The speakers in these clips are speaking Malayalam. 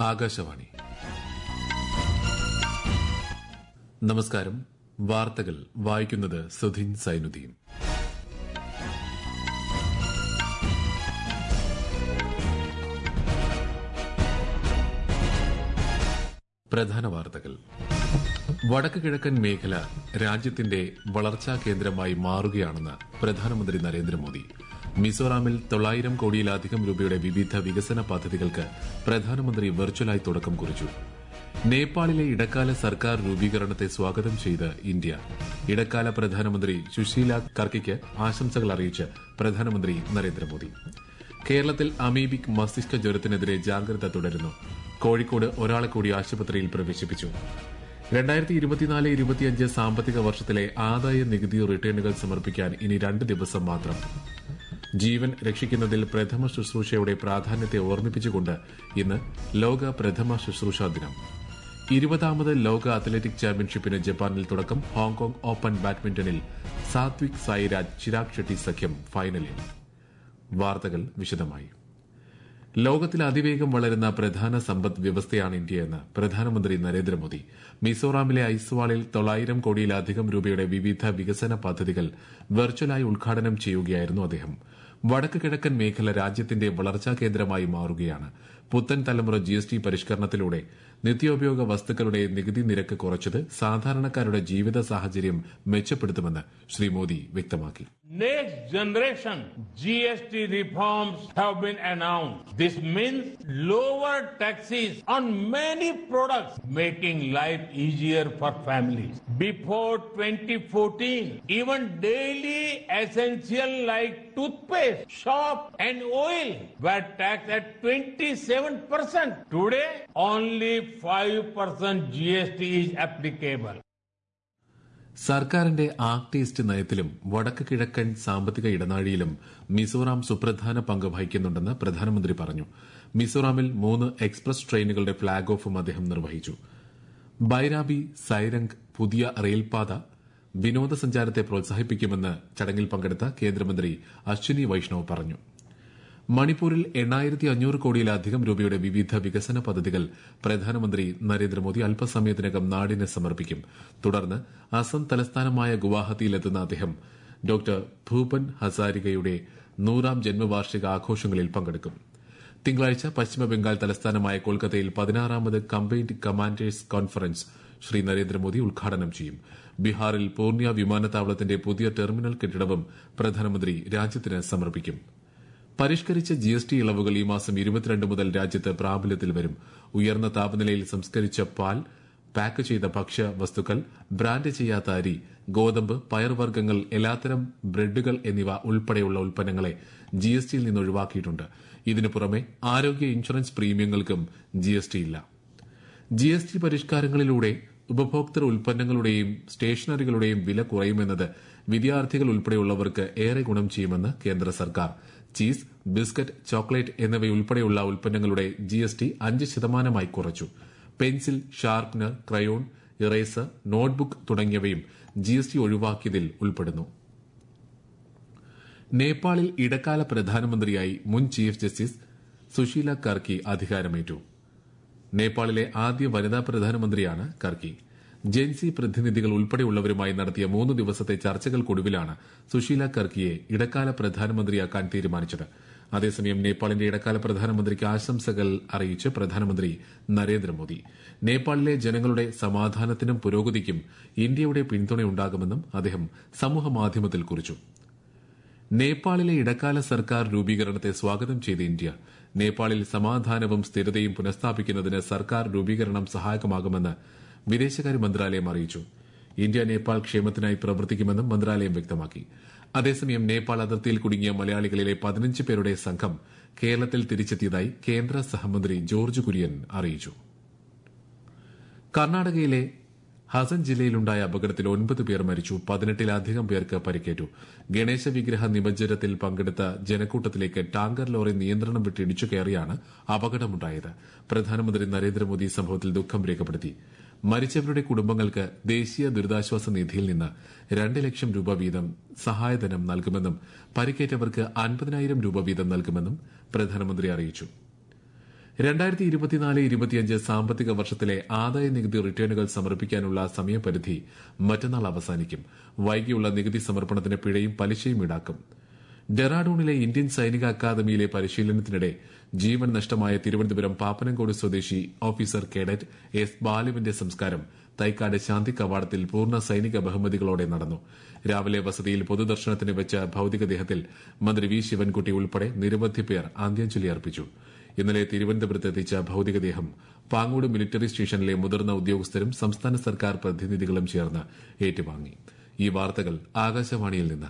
ആകാശവാണി നമസ്കാരം വാർത്തകൾ വായിക്കുന്നത് സുധിൻ സൈനുദ്ദീൻ പ്രധാന വാർത്തകൾ വടക്ക് കിഴക്കൻ മേഖല രാജ്യത്തിന്റെ വളർച്ചാ കേന്ദ്രമായി മാറുകയാണെന്ന് പ്രധാനമന്ത്രി നരേന്ദ്രമോദി മിസോറാമിൽ തൊള്ളായിരം കോടിയിലധികം രൂപയുടെ വിവിധ വികസന പദ്ധതികൾക്ക് പ്രധാനമന്ത്രി വെർച്വലായി തുടക്കം കുറിച്ചു നേപ്പാളിലെ ഇടക്കാല സർക്കാർ രൂപീകരണത്തെ സ്വാഗതം ചെയ്ത് ഇന്ത്യ ഇടക്കാല പ്രധാനമന്ത്രി സുശീല കർക്കിക്ക് ആശംസകൾ അറിയിച്ച് പ്രധാനമന്ത്രി നരേന്ദ്രമോദി കേരളത്തിൽ അമീബിക് മസ്തിഷ്ക ജ്വരത്തിനെതിരെ ജാഗ്രത തുടരുന്നു കോഴിക്കോട് ഒരാളെ കൂടി ആശുപത്രിയിൽ പ്രവേശിപ്പിച്ചു രണ്ടായിരത്തി ഇരുപത്തിനാല് ഇരുപത്തിയഞ്ച് സാമ്പത്തിക വർഷത്തിലെ ആദായ നികുതി റിട്ടേണുകൾ സമർപ്പിക്കാൻ ഇനി രണ്ട് ദിവസം മാത്രം ജീവൻ രക്ഷിക്കുന്നതിൽ പ്രഥമ ശുശ്രൂഷയുടെ പ്രാധാന്യത്തെ ഓർമ്മിപ്പിച്ചുകൊണ്ട് ഇന്ന് ലോക പ്രഥമ ശുശ്രൂഷാ ദിനം ഇരുപതാമത് ലോക അത്ലറ്റിക് ചാമ്പ്യൻഷിപ്പിന് ജപ്പാനിൽ തുടക്കം ഹോങ്കോങ് ഓപ്പൺ ബാഡ്മിന്റണിൽ സാത്വിക് സായിരാജ് ചിരാഗ് ഷെട്ടി സഖ്യം ഫൈനലിൽ വാർത്തകൾ വിശദമായി ലോകത്തിൽ അതിവേഗം വളരുന്ന പ്രധാന സമ്പദ് വ്യവസ്ഥയാണ് ഇന്ത്യയെന്ന് പ്രധാനമന്ത്രി നരേന്ദ്രമോദി മിസോറാമിലെ ഐസ്വാളിൽ തൊള്ളായിരം കോടിയിലധികം രൂപയുടെ വിവിധ വികസന പദ്ധതികൾ വെർച്വലായി ഉദ്ഘാടനം ചെയ്യുകയായിരുന്നു അദ്ദേഹം വടക്ക് കിഴക്കൻ മേഖല രാജ്യത്തിന്റെ വളർച്ചാ കേന്ദ്രമായി മാറുകയാണ് പുത്തൻ തലമുറ ജിഎസ്ടി പരിഷ്കരണത്തിലൂടെ നിത്യോപയോഗ വസ്തുക്കളുടെ നികുതി നിരക്ക് കുറച്ചത് സാധാരണക്കാരുടെ ജീവിത സാഹചര്യം മെച്ചപ്പെടുത്തുമെന്ന് ശ്രീ മോദി വ്യക്തമാക്കി Next generation GST reforms have been announced. This means lower taxes on many products, making life easier for families. Before 2014, even daily essential like toothpaste, soap and oil were taxed at 27%. Today, only 5% GST is applicable. സർക്കാരിന്റെ ആക്ട് ഈസ്റ്റ് നയത്തിലും വടക്ക് കിഴക്കൻ സാമ്പത്തിക ഇടനാഴിയിലും മിസോറാം സുപ്രധാന പങ്ക് വഹിക്കുന്നുണ്ടെന്ന് പ്രധാനമന്ത്രി പറഞ്ഞു മിസോറാമിൽ മൂന്ന് എക്സ്പ്രസ് ട്രെയിനുകളുടെ ഫ്ളാഗ് ഓഫും അദ്ദേഹം നിർവഹിച്ചു ബൈരാബി സൈരംഗ് പുതിയ റെയിൽപാത വിനോദസഞ്ചാരത്തെ പ്രോത്സാഹിപ്പിക്കുമെന്ന് ചടങ്ങിൽ പങ്കെടുത്ത കേന്ദ്രമന്ത്രി അശ്വിനി വൈഷ്ണവ് പറഞ്ഞു മണിപ്പൂരിൽ എണ്ണായിരത്തി അഞ്ഞൂറ് കോടിയിലധികം രൂപയുടെ വിവിധ വികസന പദ്ധതികൾ പ്രധാനമന്ത്രി നരേന്ദ്രമോദി അല്പസമയത്തിനകം നാടിന് സമർപ്പിക്കും തുടർന്ന് അസം തലസ്ഥാനമായ ഗുവാഹത്തിയിലെത്തുന്ന അദ്ദേഹം ഡോക്ടർ ഭൂപൻ ഹസാരികയുടെ നൂറാം ജന്മവാർഷിക ആഘോഷങ്ങളിൽ പങ്കെടുക്കും തിങ്കളാഴ്ച പശ്ചിമബംഗാൾ തലസ്ഥാനമായ കൊൽക്കത്തയിൽ പതിനാറാമത് combined commanders conference Shri Narendra Modi ഉദ്ഘാടനം ചെയ്യും ബീഹാറിൽ പൂർണ്യ വിമാനത്താവളത്തിന്റെ പുതിയ ടെർമിനൽ കെട്ടിടവും പ്രധാനമന്ത്രി രാജ്യത്തിന് സമർപ്പിക്കും പരിഷ്കരിച്ച ജിഎസ്ടി ഇളവുകൾ ഈ മാസം ഇരുപത്തിരണ്ട് മുതൽ രാജ്യത്ത് പ്രാബല്യത്തിൽ വരും ഉയർന്ന താപനിലയിൽ സംസ്കരിച്ച പാൽ പാക്ക് ചെയ്ത ഭക്ഷ്യ വസ്തുക്കൾ ബ്രാൻഡ് ചെയ്യാത്ത അരി ഗോതമ്പ് പയർവർഗ്ഗങ്ങൾ എല്ലാത്തരം ബ്രെഡുകൾ എന്നിവ ഉൾപ്പെടെയുള്ള ഉൽപ്പന്നങ്ങളെ ജിഎസ്ടിയിൽ നിന്ന് ഒഴിവാക്കിയിട്ടുണ്ട് ഇതിനു പുറമെ ആരോഗ്യ ഇൻഷുറൻസ് പ്രീമിയങ്ങൾക്കും ജിഎസ്ടി ഇല്ല ജിഎസ്ടി പരിഷ്കാരങ്ങളിലൂടെ ഉപഭോക്തൃ ഉൽപ്പന്നങ്ങളുടെയും സ്റ്റേഷനറികളുടെയും വില കുറയുമെന്നത് വിദ്യാർത്ഥികൾ ഉൾപ്പെടെയുള്ളവർക്ക് ഏറെ ഗുണം ചെയ്യുമെന്ന് കേന്ദ്ര സർക്കാർ ചീസ് ബിസ്ക്കറ്റ് ചോക്ലേറ്റ് എന്നിവയുൾപ്പെടെയുള്ള ഉൽപ്പന്നങ്ങളുടെ ജിഎസ്ടി അഞ്ച് ശതമാനമായി കുറച്ചു pencil sharpener crayon eraser notebook തുടങ്ങിയവയും ജിഎസ്ടി ഒഴിവാക്കിയതിൽ ഉൾപ്പെടുന്നു നേപ്പാളിൽ ഇടക്കാല പ്രധാനമന്ത്രിയായി മുൻ ചീഫ് ജസ്റ്റിസ് സുശീല കർക്കി അധികാരമേറ്റു നേപ്പാളിലെ ആദ്യ വനിതാ പ്രധാനമന്ത്രിയാണ് കർക്കി ജെൻസി പ്രതിനിധികൾ ഉൾപ്പെടെയുള്ളവരുമായി നടത്തിയ മൂന്ന് ദിവസത്തെ ചർച്ചകൾക്കൊടുവിലാണ് സുശീല കർക്കിയെ ഇടക്കാല പ്രധാനമന്ത്രിയാക്കാൻ തീരുമാനിച്ചത് അതേസമയം നേപ്പാളിന്റെ ഇടക്കാല പ്രധാനമന്ത്രിക്ക് ആശംസകൾ അറിയിച്ച് പ്രധാനമന്ത്രി നരേന്ദ്രമോദി നേപ്പാളിലെ ജനങ്ങളുടെ സമാധാനത്തിനും പുരോഗതിക്കും ഇന്ത്യയുടെ പിന്തുണയുണ്ടാകുമെന്നും അദ്ദേഹം സമൂഹമാധ്യമത്തിൽ കുറിച്ചു നേപ്പാളിലെ ഇടക്കാല സർക്കാർ രൂപീകരണത്തെ സ്വാഗതം ചെയ്ത ഇന്ത്യ നേപ്പാളിൽ സമാധാനവും സ്ഥിരതയും പുനഃസ്ഥാപിക്കുന്നതിന് സർക്കാർ രൂപീകരണം സഹായകമാകുമെന്ന് വിദേശകാര്യ മന്ത്രാലയം അറിയിച്ചു ഇന്ത്യ നേപ്പാൾ ക്ഷേമത്തിനായി പ്രവർത്തിക്കുമെന്നും മന്ത്രാലയം വ്യക്തമാക്കി അതേസമയം നേപ്പാൾ അതിർത്തിയിൽ കുടുങ്ങിയ മലയാളികളിലെ പതിനഞ്ച് പേരുടെ സംഘം കേരളത്തിൽ തിരിച്ചെത്തിയതായി കേന്ദ്ര സഹമന്ത്രി ജോർജ് കുര്യൻ അറിയിച്ചു കർണാടകയിലെ ഹസൻ ജില്ലയിലുണ്ടായ അപകടത്തിൽ ഒൻപത് പേർ മരിച്ചു പതിനെട്ടിലധികം പേർക്ക് പരിക്കേറ്റു ഗണേശ വിഗ്രഹ നിമജ്ജനത്തിൽ പങ്കെടുത്ത ജനക്കൂട്ടത്തിലേക്ക് ടാങ്കർ ലോറി നിയന്ത്രണം വിട്ട് ഇടിച്ചു കയറിയാണ് അപകടമുണ്ടായത് പ്രധാനമന്ത്രി നരേന്ദ്രമോദി സംഭവത്തിൽ ദുഃഖം രേഖപ്പെടുത്തി മരിച്ചവരുടെ കുടുംബങ്ങൾക്ക് ദേശീയ ദുരിതാശ്വാസ നിധിയിൽ നിന്ന് രണ്ട് ലക്ഷം രൂപ വീതം സഹായധനം നൽകുമെന്നും പരിക്കേറ്റവർക്ക് അൻപതിനായിരം രൂപ വീതം നൽകുമെന്നും പ്രധാനമന്ത്രി അറിയിച്ചു രണ്ടായിരത്തി ഇരുപത്തിനാല് ഇരുപത്തിയഞ്ച് സാമ്പത്തിക വർഷത്തിലെ ആദായ നികുതി റിട്ടേണുകൾ സമർപ്പിക്കാനുള്ള സമയപരിധി മറ്റന്നാൾ അവസാനിക്കും വൈകിയുള്ള നികുതി സമർപ്പണത്തിന് പിഴയും പലിശയും ഈടാക്കും ഡെറാഡൂണിലെ ഇന്ത്യൻ സൈനിക അക്കാദമിയിലെ പരിശീലനത്തിനിടെ ജീവൻ നഷ്ടമായ തിരുവനന്തപുരം പാപ്പനംകോട് സ്വദേശി ഓഫീസർ കേഡറ്റ് എസ് ബാലുവിന്റെ സംസ്കാരം തൈക്കാട് ശാന്തി കവാടത്തിൽ പൂർണ്ണ സൈനിക ബഹുമതികളോടെ നടന്നു രാവിലെ വസതിയിൽ പൊതുദർശനത്തിന് വെച്ച ഭൌതികദേഹത്തിൽ മന്ത്രി വി ശിവൻകുട്ടി ഉൾപ്പെടെ നിരവധി പേർ അന്ത്യാഞ്ജലി അർപ്പിച്ചു ഇന്നലെ തിരുവനന്തപുരത്ത് എത്തിച്ച ഭൌതികദേഹം പാങ്ങോട് മിലിറ്ററി സ്റ്റേഷനിലെ മുതിർന്ന ഉദ്യോഗസ്ഥരും സംസ്ഥാന സർക്കാർ പ്രതിനിധികളും ചേർന്ന് ഏറ്റുവാങ്ങി ഈ വാർത്തകൾ ആകാശവാണിയിൽ നിന്ന്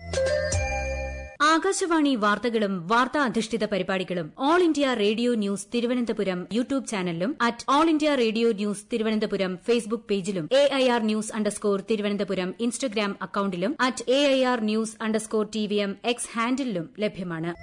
ആകാശവാണി വാർത്തകളും വാർത്താ അധിഷ്ഠിത പരിപാടികളും All India Radio news Thiruvananthapuram YouTube ചാനലിലും at All India Radio news Thiruvananthapuram Facebook പേജിലും A I R news underscore Thiruvananthapuram Instagram അക്കൌണ്ടിലും at A I R news underscore T V M X ഹാൻഡിലും ലഭ്യമാണ്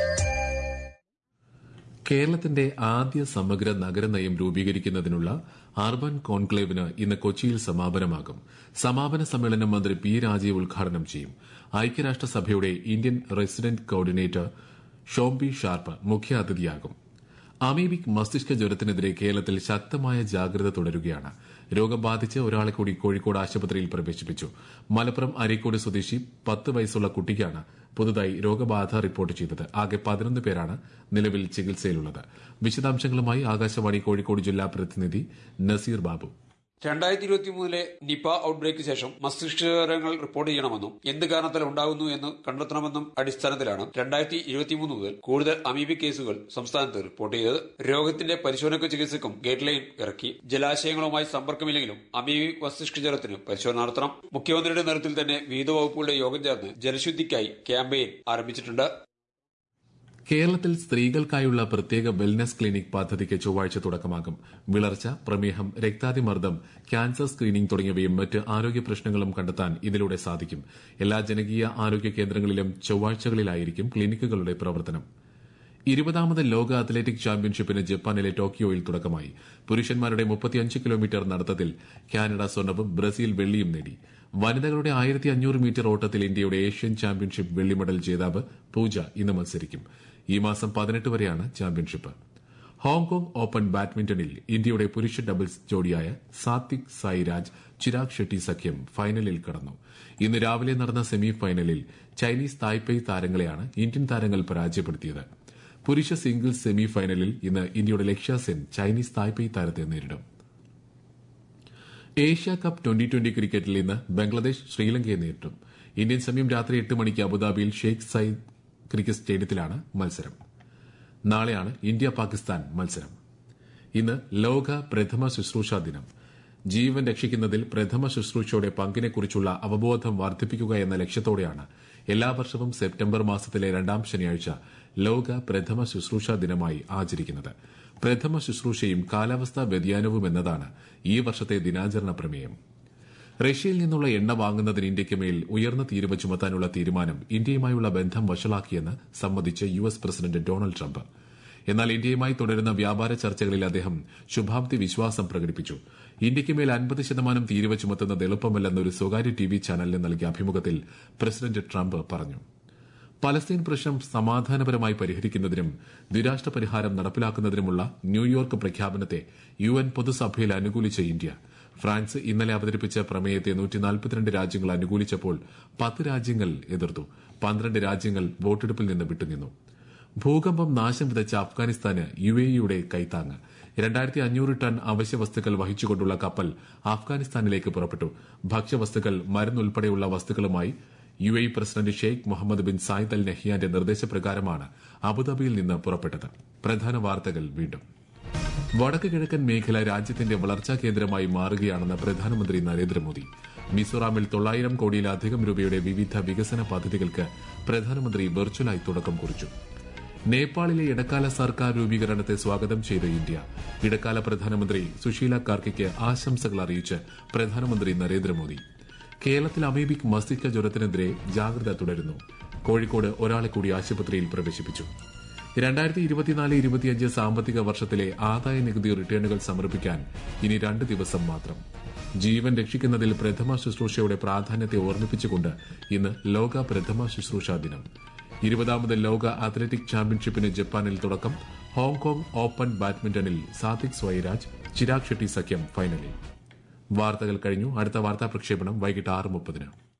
കേരളത്തിന്റെ ആദ്യ സമഗ്ര നഗരനയം രൂപീകരിക്കുന്നതിനുള്ള അർബൻ കോൺക്ലേവിന് ഇന്ന് കൊച്ചിയിൽ സമാപനമാകും സമാപന സമ്മേളനം മന്ത്രി പി രാജീവ് ഉദ്ഘാടനം ചെയ്യും ഐക്യരാഷ്ട്രസഭയുടെ Indian resident coordinator Shombi Sharp മുഖ്യാതിഥിയാകും അമീബിക് മസ്തിഷ്ക ജ്വരത്തിനെതിരെ കേരളത്തിൽ ശക്തമായ ജാഗ്രത തുടരുകയാണ് രോഗം ബാധിച്ച് ഒരാളെ കൂടി കോഴിക്കോട് ആശുപത്രിയിൽ പ്രവേശിപ്പിച്ചു മലപ്പുറം അരീക്കോട് സ്വദേശി പത്ത് വയസ്സുള്ള കുട്ടിക്കാണ് പുതുതായി രോഗബാധ റിപ്പോർട്ട് ചെയ്തത് ആകെ പതിനൊന്ന് പേരാണ് നിലവിൽ ചികിത്സയിലുള്ളത് വിശദാംശങ്ങളുമായി ആകാശവാണി കോഴിക്കോട് ജില്ലാ പ്രതിനിധി നസീർ ബാബു രണ്ടായിരത്തി ഇരുപത്തി മൂന്നിലെ നിപ ഔട്ട്ബ്രേക്ക് ശേഷം മസ്തിഷ്കജ്വരങ്ങൾ റിപ്പോർട്ട് ചെയ്യണമെന്നും എന്ത് കാരണത്താൽ ഉണ്ടാകുന്നു എന്ന് കണ്ടെത്തണമെന്നും അടിസ്ഥാനത്തിലാണ് രണ്ടായിരത്തി ഇരുപത്തിമൂന്ന് മുതൽ കൂടുതൽ അമീബിക് കേസുകൾ സംസ്ഥാനത്ത് റിപ്പോർട്ട് ചെയ്തത് രോഗത്തിന്റെ പരിശോധനയ്ക്കും ചികിത്സയ്ക്കും ഗൈഡ് ലൈൻ ഇറക്കി ജലാശയങ്ങളുമായി സമ്പർക്കമില്ലെങ്കിലും അമീബിക് മസ്തിഷ്കജ്വരത്തിന് പരിശോധന നടത്തണം മുഖ്യമന്ത്രിയുടെ നേതൃത്വത്തിൽ തന്നെ വിവിധ വകുപ്പുകളുടെ യോഗം ചേർന്ന് ജലശുദ്ധിക്കായി ക്യാമ്പയിൻ ആരംഭിച്ചിട്ടുണ്ട് കേരളത്തിൽ സ്ത്രീകൾക്കായുള്ള പ്രത്യേക വെൽനസ് ക്ലിനിക് പദ്ധതിക്ക് ചൊവ്വാഴ്ച തുടക്കമാകും വിളർച്ച പ്രമേഹം രക്താതിമർദ്ദം ക്യാൻസർ സ്ക്രീനിംഗ് തുടങ്ങിയവയും മറ്റ് ആരോഗ്യ പ്രശ്നങ്ങളും കണ്ടെത്താൻ ഇതിലൂടെ സാധിക്കും എല്ലാ ജനകീയ ആരോഗ്യ കേന്ദ്രങ്ങളിലും ചൊവ്വാഴ്ചകളിലായിരിക്കും ക്ലിനിക്കുകളുടെ പ്രവർത്തനം ഇരുപതാമത് ലോക അത്ലറ്റിക് ചാമ്പ്യൻഷിപ്പിന് ജപ്പാനിലെ ടോക്കിയോയിൽ തുടക്കമായി പുരുഷന്മാരുടെ മുപ്പത്തിയഞ്ച് കിലോമീറ്റർ നടത്തത്തിൽ കാനഡ സ്വർണവും ബ്രസീൽ വെള്ളിയും നേടി വനിതകളുടെ ആയിരത്തി അഞ്ഞൂറ് മീറ്റർ ഓട്ടത്തിൽ ഇന്ത്യയുടെ ഏഷ്യൻ ചാമ്പ്യൻഷിപ്പ് വെള്ളി മെഡൽ ജേതാവ് പൂജ ഇന്ന് മത്സരിക്കും ഈ മാസം പതിനെട്ട് വരെയാണ് ചാമ്പ്യൻഷിപ്പ് ഹോങ്കോങ് ഓപ്പൺ ബാഡ്മിന്റണിൽ ഇന്ത്യയുടെ പുരുഷ ഡബിൾസ് ജോഡിയായ സാത്വിക് സായിരാജ് ചിരാഗ് ഷെട്ടി സഖ്യം ഫൈനലിൽ കടന്നു ഇന്ന് രാവിലെ നടന്ന സെമി ഫൈനലിൽ ചൈനീസ് തായ്പെയ് താരങ്ങളെയാണ് ഇന്ത്യൻ താരങ്ങൾ പരാജയപ്പെടുത്തിയത് പുരുഷ സിംഗിൾസ് സെമി ഫൈനലിൽ ഇന്ന് ഇന്ത്യയുടെ ലക്ഷ്യ സെൻ ചൈനീസ് തായ്പെയ് താരത്തെ നേരിടും ഏഷ്യ കപ്പ് ട്വന്റി ട്വന്റി ക്രിക്കറ്റിൽ ഇന്ന് ബംഗ്ലാദേശ് ശ്രീലങ്കയെ നേരിടും ഇന്ത്യൻ സമയം രാത്രി എട്ട് മണിക്ക് അബുദാബിയിൽ ഷെയ്ഖ് സയ്യിദ് ക്രിക്കറ്റ് സ്റ്റേഡിയത്തിലാണ് മത്സരം നാളെയാണ് ഇന്ത്യ പാകിസ്ഥാൻ മത്സരം ഇന്ന് ലോക പ്രഥമ ശുശ്രൂഷ ദിനം ജീവൻ രക്ഷിക്കുന്നതിൽ പ്രഥമ ശുശ്രൂഷയുടെ പങ്കിനെക്കുറിച്ചുള്ള അവബോധം വർദ്ധിപ്പിക്കുക എന്ന ലക്ഷ്യത്തോടെയാണ് എല്ലാ വർഷവും സെപ്റ്റംബർ മാസത്തിലെ രണ്ടാം ശനിയാഴ്ച ലോക പ്രഥമ ശുശ്രൂഷ ദിനമായി ആചരിക്കുന്നത് പ്രഥമ ശുശ്രൂഷയും കാലാവസ്ഥാ വ്യതിയാനവും എന്നതാണ് ഈ വർഷത്തെ ദിനാചരണ പ്രമേയം റഷ്യയിൽ നിന്നുള്ള എണ്ണ വാങ്ങുന്നതിന് ഇന്ത്യയ്ക്ക് മേൽ ഉയർന്ന തീരുവ ചുമത്താനുള്ള തീരുമാനം ഇന്ത്യയുമായുള്ള ബന്ധം വഷളാക്കിയെന്ന് സമ്മതിച്ച് U S president Donald Trump എന്നാൽ ഇന്ത്യയുമായി തുടരുന്ന വ്യാപാര ചർച്ചകളിൽ അദ്ദേഹം ശുഭാപ്തി വിശ്വാസം പ്രകടിപ്പിച്ചു ഇന്ത്യയ്ക്ക് മേൽ അൻപത് ശതമാനം തീരുവ ചുമത്തുന്നത് എളുപ്പമല്ലെന്ന് ഒരു സ്വകാര്യ ടി വി ചാനലിന് നൽകിയ അഭിമുഖത്തിൽ പ്രസിഡന്റ് ട്രംപ് പറഞ്ഞു പലസ്തീൻ പ്രശ്നം സമാധാനപരമായി പരിഹരിക്കുന്നതിനും ദ്വിരാഷ്ട്ര പരിഹാരം നടപ്പിലാക്കുന്നതിനുമുള്ള ന്യൂയോർക്ക് പ്രഖ്യാപനത്തെ യു എൻ പൊതുസഭയിൽ അനുകൂലിച്ച ഇന്ത്യ ഫ്രാൻസ് ഇന്നലെ അവതരിപ്പിച്ച പ്രമേയത്തെ നൂറ്റിനാൽപ്പത്തിരണ്ട് രാജ്യങ്ങൾ അനുകൂലിച്ചപ്പോൾ പത്ത് രാജ്യങ്ങൾ എതിർത്തു പന്ത്രണ്ട് രാജ്യങ്ങൾ വോട്ടെടുപ്പിൽ നിന്ന് വിട്ടുനിന്നു ഭൂകമ്പം നാശം വിതച്ച അഫ്ഗാനിസ്ഥാന് യു എ ഇയുടെ കൈത്താങ്ങ് രണ്ടായിരത്തി അഞ്ഞൂറ് ടൺ അവശ്യ വസ്തുക്കൾ വഹിച്ചുകൊണ്ടുള്ള കപ്പൽ അഫ്ഗാനിസ്ഥാനിലേക്ക് പുറപ്പെട്ടു ഭക്ഷ്യവസ്തുക്കൾ മരുന്നുൾപ്പെടെയുള്ള വസ്തുക്കളുമായി U A president Sheikh Mohammed bin Zayed Al നെഹ്യാന്റെ നിർദ്ദേശപ്രകാരമാണ് അബുദാബിയിൽ നിന്ന് പുറപ്പെട്ടത് പ്രധാന വാർത്തകൾ വീണ്ടും വടക്ക് കിഴക്കൻ മേഖല രാജ്യത്തിന്റെ വളർച്ചാ കേന്ദ്രമായി മാറുകയാണെന്ന് പ്രധാനമന്ത്രി നരേന്ദ്രമോദി മിസോറാമിൽ തൊള്ളായിരം കോടിയിലധികം രൂപയുടെ വിവിധ വികസന പദ്ധതികൾക്ക് പ്രധാനമന്ത്രി വെർച്വലായി തുടക്കം കുറിച്ചു നേപ്പാളിലെ ഇടക്കാല സർക്കാർ രൂപീകരണത്തെ സ്വാഗതം ചെയ്ത ഇന്ത്യ ഇടക്കാല പ്രധാനമന്ത്രി സുശീല കാർക്കിക്ക് ആശംസകൾ അറിയിച്ച് പ്രധാനമന്ത്രി നരേന്ദ്രമോദി കേരളത്തിൽ അമീബിക് മസ്തിഷ്ക ജ്വരത്തിനെതിരെ ജാഗ്രത തുടരുന്നു കോഴിക്കോട് ഒരാളെ കൂടി ആശുപത്രിയിൽ പ്രവേശിപ്പിച്ചു രണ്ടായിരത്തി ഇരുപത്തിനാല് ഇരുപത്തിയഞ്ച് സാമ്പത്തിക വർഷത്തിലെ ആദായ നികുതി റിട്ടേണുകൾ സമർപ്പിക്കാൻ ഇനി രണ്ട് ദിവസം മാത്രം ജീവൻ രക്ഷിക്കുന്നതിൽ പ്രഥമ ശുശ്രൂഷയുടെ പ്രാധാന്യത്തെ ഓർമ്മിപ്പിച്ചുകൊണ്ട് ഇന്ന് ലോക പ്രഥമ ശുശ്രൂഷ ദിനം ഇരുപതാമത് ലോക അത്ലറ്റിക് ചാമ്പ്യൻഷിപ്പിന് ജപ്പാനിൽ തുടക്കം ഹോങ്കോങ് ഓപ്പൺ ബാഡ്മിന്റണിൽ സാത്വിക് സ്വൈരാജ് ചിരാഗ് ഷെട്ടി സഖ്യം ഫൈനലിൽ വാർത്തകൾ കഴിഞ്ഞു അടുത്ത വാർത്താ പ്രക്ഷേപണം വൈകിട്ട് ആറ് മുപ്പതിന്